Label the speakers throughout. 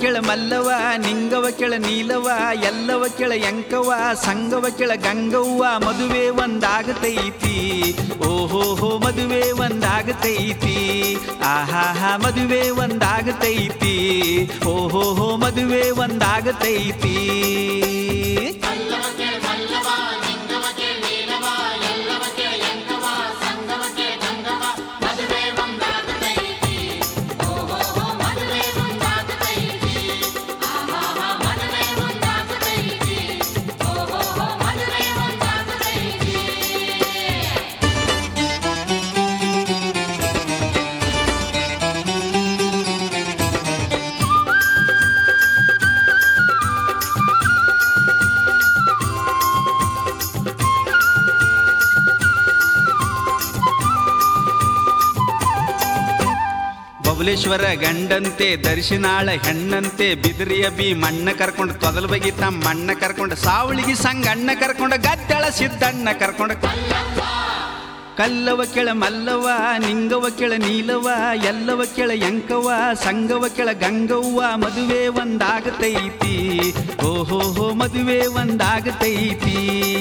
Speaker 1: ಕೆಳ ಮಲ್ಲವ ನಿಂಗವ ಕೆಳ ನೀಲವ ಎಲ್ಲವ ಕೆಳ ಎಂಕವ ಸಂಗವ ಕೆಳ ಗಂಗವ್ವ ಮದುವೆ ಒಂದಾಗತೈತಿ ಓಹೋಹೋ ಮದುವೆ ಒಂದಾಗತೈತಿ ಆಹಾಹಾ ಮದುವೆ ಒಂದಾಗತೈತಿ ಓಹೋಹೋ ಮದುವೆ ಒಂದಾಗತೈತಿ ಬಬಲೇಶ್ವರ ಗಂಡಂತೆ ದರ್ಶನಾಳ ಹೆಣ್ಣಂತೆ ಬಿದಿರಿಯ ಬಿ ಮಣ್ಣ ಕರ್ಕೊಂಡು ತೊದಲ ಬಗಿ ತಮ್ಮ ಮಣ್ಣ ಕರ್ಕೊಂಡು ಸಾವಳಿಗೆ ಸಂಗ ಅಣ್ಣ ಕರ್ಕೊಂಡು ಗದ್ದಳ ಸಿದ್ದಣ್ಣ ಕರ್ಕೊಂಡು ಕಲ್ಲವ ಕೆಳ ಮಲ್ಲವ ನಿಂಗವ ಕೆಳ ನೀಲವ ಎಲ್ಲವ ಕೆಳ ಎಂಕವ ಸಂಗವ ಕೆಳ ಗಂಗವ್ವ ಮದುವೆ ಒಂದಾಗತೈತಿ ಓಹೋಹೋ ಮದುವೆ ಒಂದಾಗತೈತಿ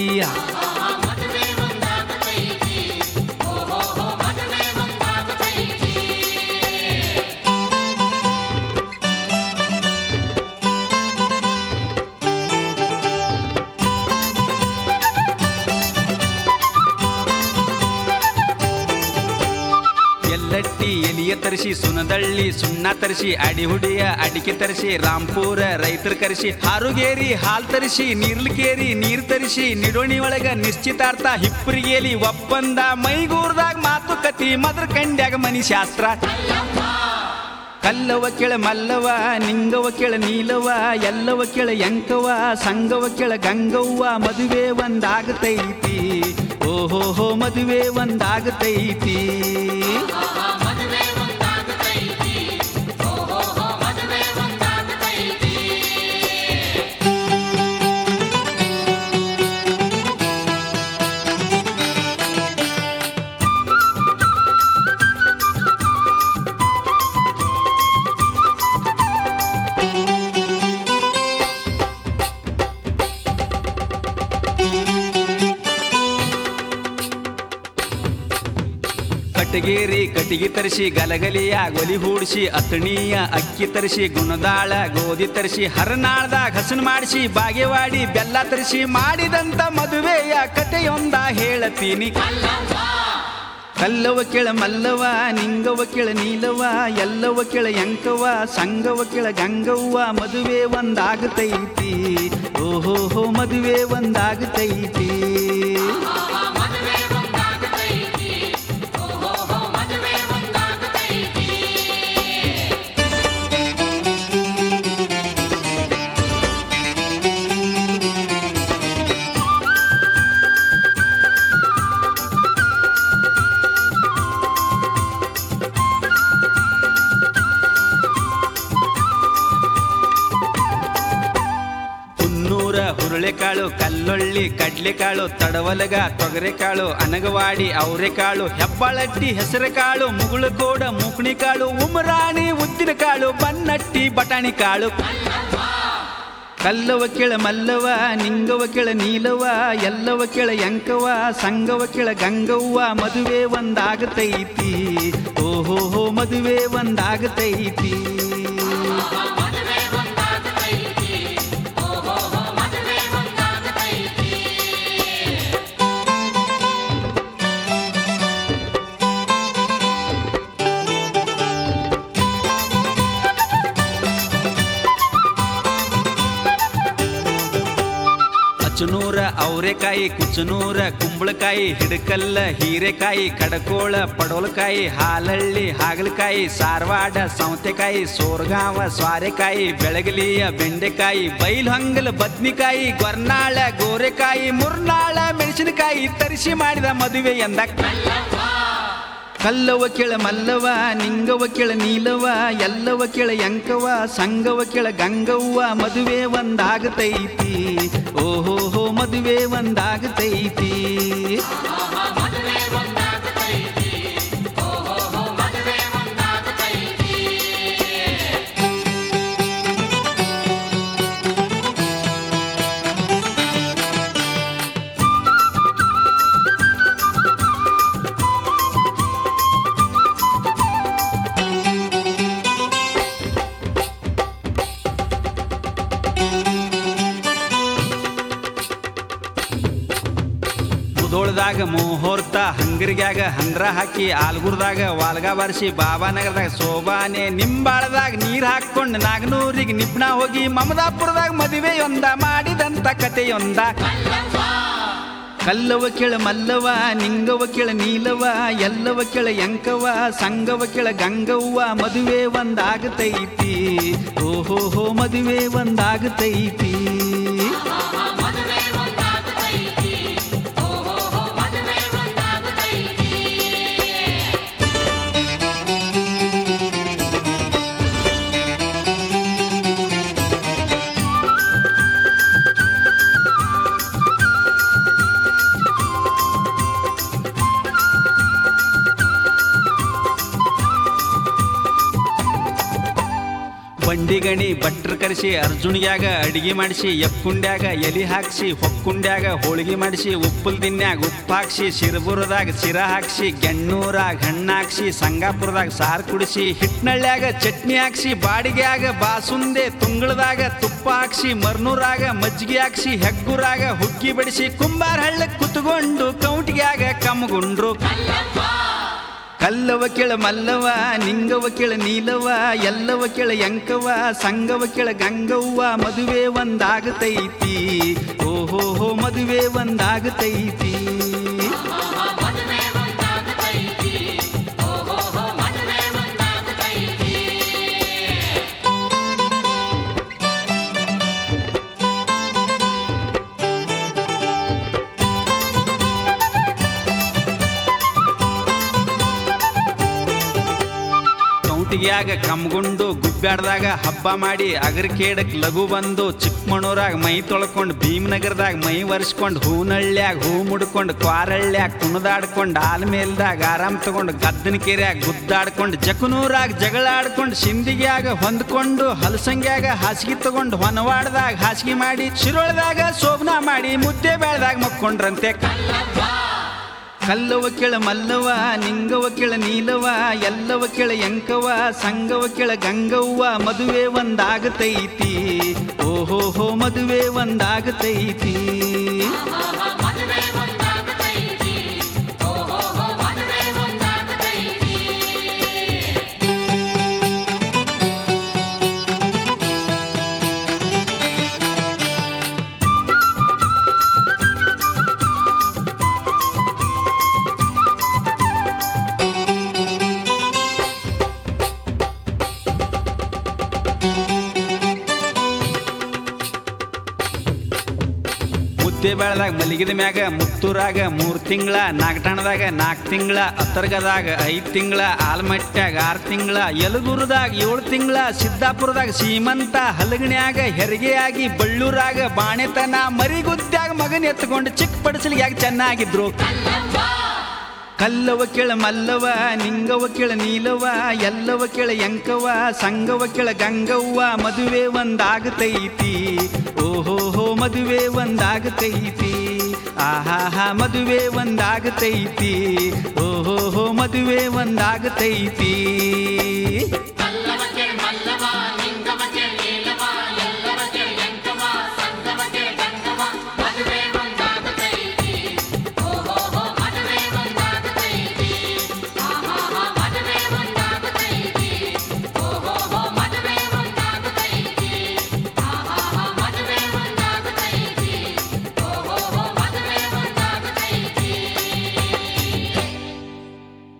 Speaker 1: ಎಲ್ಲಟ್ಟಿ ಎಲಿಯ ತರಿಸಿ ಸುನದಳ್ಳಿ ಸುಣ್ಣ ತರಿಸಿ ಅಡಿಹುಡಿಯ ಅಡಿಕೆ ತರಿಸಿ ರಾಂಪುರ ರೈತರ ಕರೆಸಿ ಹಾರುಗೇರಿ ಹಾಲ್ ತರಿಸಿ ನೀರ್ಲಿಕೇರಿ ನೀರ್ ತರಿಸಿ ನಿಡೋಣಿ ಒಳಗ ನಿಶ್ಚಿತಾರ್ಥ ಹಿಪ್ಪರಿಗೇಲಿ ಒಪ್ಪಂದ ಮೈಗೂರ್ದಾಗ ಮಾತುಕತಿ ಮದ್ರ ಕಂಡ್ಯಾಗ ಮನಿ ಶಾಸ್ತ್ರ ಕಲ್ಲವ ಕೆಳ ಮಲ್ಲವ ನಿಂಗವ ಕೆಳ ನೀಲವ ಎಲ್ಲವ ಕೆಳ ಎಂಕವ ಸಂಗವ ಕೆಳ ಗಂಗವ್ವ ಮದುವೆ ಒಂದಾಗತೈತಿ ಓಹೋಹೋ ಮದುವೆ ಒಂದಾಗತೈತಿ ಕಟಗೇರಿ ಕಟಿಗೆ ತರಿಸಿ ಗಲಗಲಿಯ ಗೊಲಿ ಹೂಡಿಸಿ ಅತಣಿಯ ಅಕ್ಕಿ ತರಿಸಿ ಗುಣದಾಳ ಗೋಧಿ ತರಿಸಿ ಹರನಾಳ್ದಾಗ ಹಸನ್ ಮಾಡಿಸಿ ಬಾಗೇವಾಡಿ ಬೆಲ್ಲ ತರಿಸಿ ಮಾಡಿದಂತ ಮದುವೆಯ ಕಥೆಯೊಂದ ಹೇಳತೀನಿ ಕಲ್ಲವ ಕೆಳ ಮಲ್ಲವ ನಿಂಗವ ಕೆಳ ನೀಲವ ಎಲ್ಲವ ಕೆಳ ಎಂಕವ ಸಂಗವ ಕೆಳ ಗಂಗವ್ವ ಮದುವೆ ಒಂದಾಗತೈತಿ ಓಹೋಹೋ ಮದುವೆ ಒಂದಾಗತೈತಿ ಹುನ್ನೂರ ಹುರುಳೆಕಾಳು ಕಲ್ಲೊಳ್ಳಿ ಕಡ್ಲೆಕಾಳು ತಡವಲಗ ತೊಗರೆಕಾಳು ಅನಗವಾಡಿ ಅವರೆಕಾಳು ಹೆಬ್ಬಾಳಟ್ಟಿ ಹೆಸರುಕಾಳು ಮುಗುಳುಕೋಡ ಮೂಕಣಿಕಾಳು ಉಮರಾಣಿ ಉದ್ದಿನಕಾಳು ಬನ್ನಟ್ಟಿ ಬಟಾಣಿ ಕಾಳು ಕಲ್ಲವ ಕೆಳ ಮಲ್ಲವ ನಿಂಗವ ಕೆಳ ನೀಲವ ಎಲ್ಲವ ಕೆಳ ಎಂಕವ ಸಂಗವ ಕೆಳ ಗಂಗವ್ವ ಮದುವೆ ಒಂದಾಗತೈತಿ ಓಹೋಹೋ ಮದುವೆ ಒಂದಾಗತೈತಿ ಅಚನೂರ ಅವರೆಕಾಯಿ ಕುಚನೂರ ಕುಂಬಳಕಾಯಿ ಹಿಡಕಲ್ಲ ಹೀರೆಕಾಯಿ ಕಡಕೋಳ ಪಡೋಲಕಾಯಿ ಹಾಲಳ್ಳಿ ಹಾಗಲಕಾಯಿ ಸಾರವಾಡ ಸೌತೆಕಾಯಿ ಸೋರ್ಗಾವ ಸ್ವಾರೆಕಾಯಿ ಬೆಳಗಲಿಯ ಬೆಂಡೆಕಾಯಿ ಬೈಲ್ಹೊಂಗಲ ಬದ್ನಿಕಾಯಿ ಗೊರ್ನಾಳ ಗೋರೆಕಾಯಿ ಮುರ್ನಾಳ ಮೆಣಸಿನಕಾಯಿ ತರಿಸಿ ಮಾಡಿದ ಮದುವೆ ಎಂದ ಕಲ್ಲವ ಕೆಳ ಮಲ್ಲವ ನಿಂಗವ ಕೆಳ ನೀಲವ ಎಲ್ಲವ ಕೆಳ ಎಂಕವ ಸಂಗವ ಕೆಳ ಗಂಗವ್ವ ಮದುವೆ ಒಂದಾಗತೈತಿ ಓಹೋಹೋ ಮದುವೆ ಒಂದಾಗತೈತಿ ಮುಹೂರ್ತದಾಗ ಮುಹೂರ್ತ ಹಂಗರಿಗ್ಯಾಗ ಹಂದ್ರ ಹಾಕಿ ಆಲ್ಗುರ್ದಾಗ ವಾಲ್ಗ ಬಾರಿಸಿ ಬಾಬಾನಗರದಾಗ ಸೋಬಾನೆ ನಿಂಬಾಳದಾಗ ನೀರ್ ಹಾಕೊಂಡು ನಾಗನೂರಿಗೆ ನಿಬ್ಣ ಹೋಗಿ ಮಮದಾಪುರದಾಗ ಮದುವೆಯೊಂದ ಮಾಡಿದಂತ ಕತೆಯೊಂದ ಕಲ್ಲವ ಕೆಳ ಮಲ್ಲವ ನಿಂಗವ ಕೆಳ ನೀಲವ ಎಲ್ಲವ ಕೆಳ ಎಂಕವ ಸಂಗವ ಕೆಳ ಗಂಗವ್ವ ಮದುವೆ ಒಂದಾಗತೈತಿ ಓಹೋ ಹೋ ಮದುವೆ ಒಂದಾಗತೈತಿ ಬಂಡಿಗಣಿ ಭಟ್ರ ಕರೆಸಿ ಅರ್ಜುನ್ಯಾಗ ಅಡಿಗೆ ಮಾಡಿಸಿ ಎಪ್ಪುಂಡ್ಯಾಗ ಎಲಿ ಹಾಕ್ಸಿ ಹೊಕ್ಕುಂಡ್ಯಾಗ ಹೋಳಿಗೆ ಮಾಡಿಸಿ ಉಪ್ಪುಲ್ ದಿನ್ಯಾಗ ಉಪ್ಪು ಹಾಕ್ಸಿ ಸಿರಬುರದಾಗ ಸಿರ ಹಾಕ್ಸಿ ಗೆಣ್ಣೂರಾಗ ಹಣ್ಣಾಕ್ಸಿ ಸಂಗಾಪುರದಾಗ ಸಾರು ಕುಡಿಸಿ ಹಿಟ್ನಳ್ಳ್ಯಾಗ ಚಟ್ನಿ ಹಾಕ್ಸಿ ಬಾಡಿಗ್ಯಾಗ ಬಾಸುಂದೆ ತುಂಗಳದಾಗ ತುಪ್ಪ ಹಾಕ್ಸಿ ಮರ್ನೂರಾಗ ಮಜ್ಜಿಗೆ ಹಾಕ್ಸಿ ಹೆಗ್ಗುರಾಗ ಹುಗ್ಗಿ ಬಡಿಸಿ ಕುಂಬಾರ ಹಳ್ಳಕ್ ಕುತ್ಕೊಂಡು ಕೌಂಟಿಗ್ಯಾಗ ಕಮ್ಮಗುಂಡ್ರು ಕಲ್ಲವ ಕೆಳ ಮಲ್ಲವ ನಿಂಗವ ಕೆಳ ನೀಲವ ಎಲ್ಲವ ಕೆಳ ಎಂಕವ ಸಂಗವ ಕೆಳ ಗಂಗವ್ವ ಮದುವೆ ಒಂದಾಗತೈತಿ ಓಹೋ ಹೋ ಮದುವೆ ಒಂದಾಗತೈತಿ ಕೌಟಿಗ್ಯಾಗ ಕಮ್ಗುಂಡು ಗುಬ್ಬ್ಯಾಡ್ದಾಗ ಹಬ್ಬ ಮಾಡಿ ಅಗರ್ಕೇಡಕ್ ಲಘು ಬಂದು ಚಿಕ್ಕಮಣೂರಾಗ ಮೈ ತೊಳ್ಕೊಂಡು ಭೀಮನಗರದಾಗ ಮೈ ಒರೆಸ್ಕೊಂಡು ಹೂನಳ್ಳ್ಯಾಗ ಹೂ ಮುಡ್ಕೊಂಡು ಕ್ವಾರಳ್ಳ್ಯಾಗ ಕುಣದಾಡ್ಕೊಂಡು ಆಲ್ಮೇಲ್ದಾಗ ಆರಾಮ್ ತಗೊಂಡು ಗದ್ದನ ಕೆರ್ಯಾಗ ಗುದ್ದಾಡ್ಕೊಂಡು ಜಕನೂರಾಗ ಜಗಳಾಡ್ಕೊಂಡು ಸಿಂದಿಗ್ಯಾಗ ಹೊಂದ್ಕೊಂಡು ಹಲಸಂಗ್ಯಾಗ ಹಾಸಿಗೆ ತಗೊಂಡು ಹೊನವಾಡ್ದಾಗ ಹಾಸಿಗೆ ಮಾಡಿ ಶಿರೋಳದಾಗ ಶೋಭನಾ ಮಾಡಿ ಮುದ್ದೆ ಬೆಳ್ದಾಗ ಮಕ್ಕೊಂಡ್ರಂತೆ ಕಲ್ಲವ ಕೆಳ ಮಲ್ಲವ ನಿಂಗವ ಕೆಳ ನೀಲವ ಎಲ್ಲವ ಕೆಳ ಎಂಕವ ಸಂಗವ ಕೆಳ ಗಂಗವ್ವ ಮದುವೆ ಒಂದಾಗತೈತಿ ಓಹೋ ಹೋ ಮದುವೆ ಒಂದಾಗತೈತಿ ಮುದ್ದೆ ಬೆಳೆದಾಗ ಮಲಗಿದ ಮ್ಯಾಗ ಮುತ್ತೂರಾಗ ಮೂರ್ ತಿಂಗಳ ನಾಗಠಾಣದಾಗ ನಾಲ್ಕು ತಿಂಗಳ ಅತ್ತರ್ಗದಾಗ ಐದ್ ತಿಂಗಳ ಆಲ್ಮಟ್ಟ್ಯಾಗ ಆರು ತಿಂಗಳ ಯಲಗೂರದಾಗ ಏಳು ತಿಂಗಳ ಸಿದ್ದಾಪುರದಾಗ ಸೀಮಂತ ಹಲಗಣ್ಯಾಗ ಹೆರಿಗೆಯಾಗಿ ಬಳ್ಳೂರಾಗ ಬಾಣೆತನ ಮರಿಗುದ್ದ್ಯಾಗ ಮಗನ ಎತ್ಕೊಂಡು ಚಿಕ್ಕ ಪಡಿಸಲಿಗೆ ಚೆನ್ನಾಗಿದ್ರು ಕಲ್ಲವ ಕೆಳ ಮಲ್ಲವ ನಿಂಗವ ಕೆಳ ನೀಲವ ಎಲ್ಲವ ಕೆಳ ಎಂಕವ ಸಂಗವ ಕೆಳ ಗಂಗವ್ವ ಮದುವೆ ಒಂದಾಗತೈತಿ ಓಹೋ ಹೋ ಮದುವೆ ಒಂದಾಗತೈತಿ ಆಹಾ ಮದುವೆ ಒಂದಾಗತೈತಿ ಓಹೋ ಹೋ ಮದುವೆ ಒಂದಾಗತೈತಿ
Speaker 2: ಕಲ್ಲವ ಕೆಳ ಮಲ್ಲವ ಲಿಂಗವ ಕೆಳ